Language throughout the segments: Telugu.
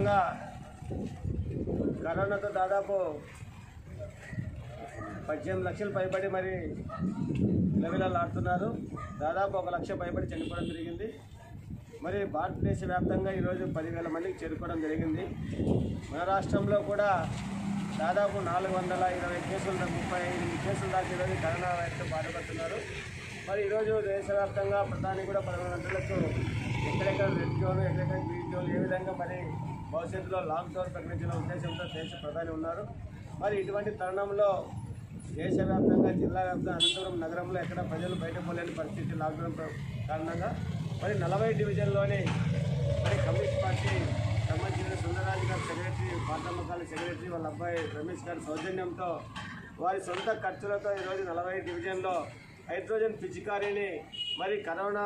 దేశవ్యాప్తంగా కరోనాతో దాదాపు పద్దెనిమిది లక్షలు పైబడి మరి ఆడుతున్నారు దాదాపు ఒక లక్ష పైబడి చనిపోవడం జరిగింది మరి భారతదేశ వ్యాప్తంగా ఈరోజు పదివేల మందికి చేరుకోవడం జరిగింది మన రాష్ట్రంలో కూడా దాదాపు నాలుగు వందల ఇరవై కేసులు దా- ముప్పై ఎనిమిది కేసులు దాకా ఈరోజు కరోనా వైరస్తో బాధపడుతున్నారు మరి ఈరోజు దేశవ్యాప్తంగా ప్రధాని కూడా పదకొండు గంటలకు ఎక్కడెక్కడ రెడ్ జోన్ ఎక్కడెక్కడ గ్రీన్ జోన్ ఏ విధంగా మరి భవిష్యత్తులో లాక్డౌన్ ప్రకటించిన ఉద్దేశంతో దేశ ప్రధాని ఉన్నారు మరి ఇటువంటి తరుణంలో దేశవ్యాప్తంగా జిల్లా వ్యాప్తంగా అనంతపురం నగరంలో ఎక్కడ ప్రజలు బయట పోలేని పరిస్థితి లాక్డౌన్ ప్ర- కారణంగా మరి నలభై డివిజన్లోని మరి కమ్యూనిస్ట్ పార్టీ సంబంధించిన సుందరరాజు గారి సెక్రటరీ పాతమ్మకాల సెక్రటరీ వాళ్ళ అబ్బాయి రమేష్ గారి సౌజన్యంతో వారి సొంత ఖర్చులతో ఈరోజు నలభై డివిజన్లో హైడ్రోజన్ పిచికారీని మరి కరోనా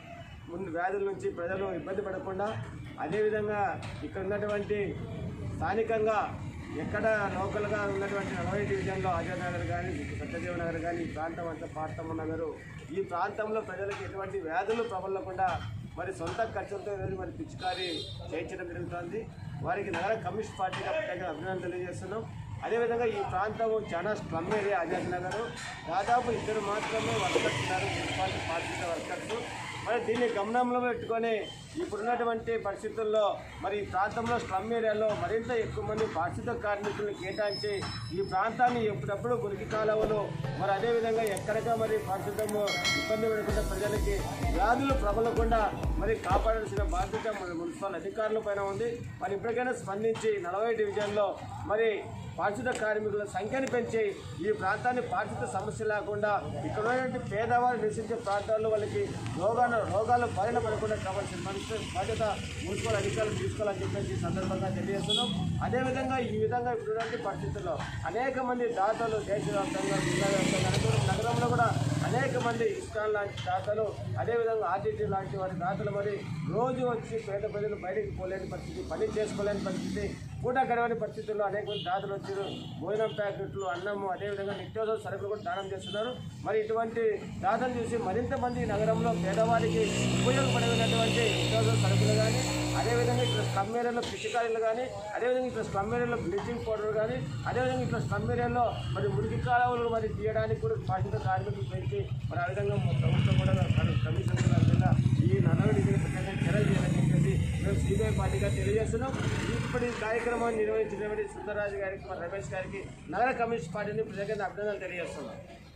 ముందు వ్యాధుల నుంచి ప్రజలు ఇబ్బంది పడకుండా అదేవిధంగా ఇక్కడ ఉన్నటువంటి స్థానికంగా ఎక్కడ లోకల్గా ఉన్నటువంటి నలభై డివిజన్లో ఆజాద్ నగర్ కానీ సత్యదేవ నగర్ కానీ ఈ ప్రాంతం అంతా పార్తమ్మ నగరు ఈ ప్రాంతంలో ప్రజలకు ఎటువంటి వ్యాధులు ప్రబలకుండా మరి సొంత ఖర్చులతో ఈరోజు మరి పిచికారీ చేయించడం జరుగుతుంది వారికి నగర కమ్యూనిస్ట్ పార్టీగా ప్రత్యేక అభినందనలు తెలియజేస్తున్నాం అదేవిధంగా ఈ ప్రాంతం చాలా స్లమ్ ఏరియా ఆజాద్ నగర్ దాదాపు ఇద్దరు మాత్రమే వర్కర్స్ ఉన్నారు మున్సిపాలిటీ పార్టీ వర్కర్స్ మరి దీన్ని గమనంలో పెట్టుకొని ఇప్పుడున్నటువంటి పరిస్థితుల్లో మరి ఈ ప్రాంతంలో స్లమ్ ఏరియాలో మరింత ఎక్కువ మంది పారిశుద్ధ కార్మికులను కేటాయించి ఈ ప్రాంతాన్ని ఎప్పుడప్పుడు గురికి కాలువలు మరి అదేవిధంగా ఎక్కడికా మరి పారిశుద్ధము ఇబ్బంది పడకుండా ప్రజలకి వ్యాధులు ప్రబలకుండా మరి కాపాడాల్సిన బాధ్యత మన మున్సిపల్ అధికారుల పైన ఉంది మరి ఇప్పటికైనా స్పందించి నలభై డివిజన్లో మరి పారిశుద్ధ కార్మికుల సంఖ్యను పెంచి ఈ ప్రాంతాన్ని పారిశుద్ధ సమస్య లేకుండా ఇక్కడ ఉన్నటువంటి పేదవారు నివసించే ప్రాంతాల్లో వాళ్ళకి రోగాలు రోగాలు బారిన పడకుండా కావాల్సిన పరిస్థితి బాధ్యత మున్సిపల్ అధికారులు తీసుకోవాలని చెప్పేసి ఈ సందర్భంగా తెలియజేస్తున్నాం అదేవిధంగా ఈ విధంగా ఇప్పుడున్నటువంటి పరిస్థితుల్లో అనేక మంది దాతలు దేశవ్యాప్తంగా జిల్లా వ్యాప్తంగా అనంతపురం నగరంలో కూడా అనేక మంది ఇస్కాన్ లాంటి దాతలు అదేవిధంగా ఆర్టీటీ లాంటి వారి దాతలు మరి రోజు వచ్చి పేద ప్రజలు బయటికి పోలేని పరిస్థితి పని చేసుకోలేని పరిస్థితి పూట గడవని పరిస్థితుల్లో అనేక మంది దాతలు వచ్చారు భోజనం ప్యాకెట్లు అన్నము అదేవిధంగా నిత్యావసర సరుకులు కూడా దానం చేస్తున్నారు మరి ఇటువంటి దాతలు చూసి మరింత మంది ఈ నగరంలో పేదవారికి ఉపయోగపడేటువంటి నిత్యావసర సరుకులు కానీ అదేవిధంగా ఇక్కడ స్లమ్ ఏరియాలో పిచ్చికాయలు కానీ అదేవిధంగా ఇక్కడ స్లమ్ ఏరియాలో బ్లీచింగ్ పౌడర్ కానీ అదేవిధంగా ఇక్కడ స్లమ్ ఏరియాలో మరి మురికి కాలువలు మరి తీయడానికి కూడా బాధ్యత కార్మికులు పెంచి మరి ఆ విధంగా మా ప్రభుత్వం కూడా కమిషన్ కూడా ఈ నలభై డిగ్రీ ప్రకారం చర్యలు చేయాలని చెప్పేసి మేము సిబిఐ పార్టీగా తెలియజేస్తున్నాం ఇప్పుడు ఈ కార్యక్రమాన్ని నిర్వహించినటువంటి సుందరరాజు గారికి మరి రమేష్ గారికి నగర కమ్యూనిస్ట్ పార్టీని ప్రత్యేకంగా అభినందనలు తెలియజేస్తున్నాం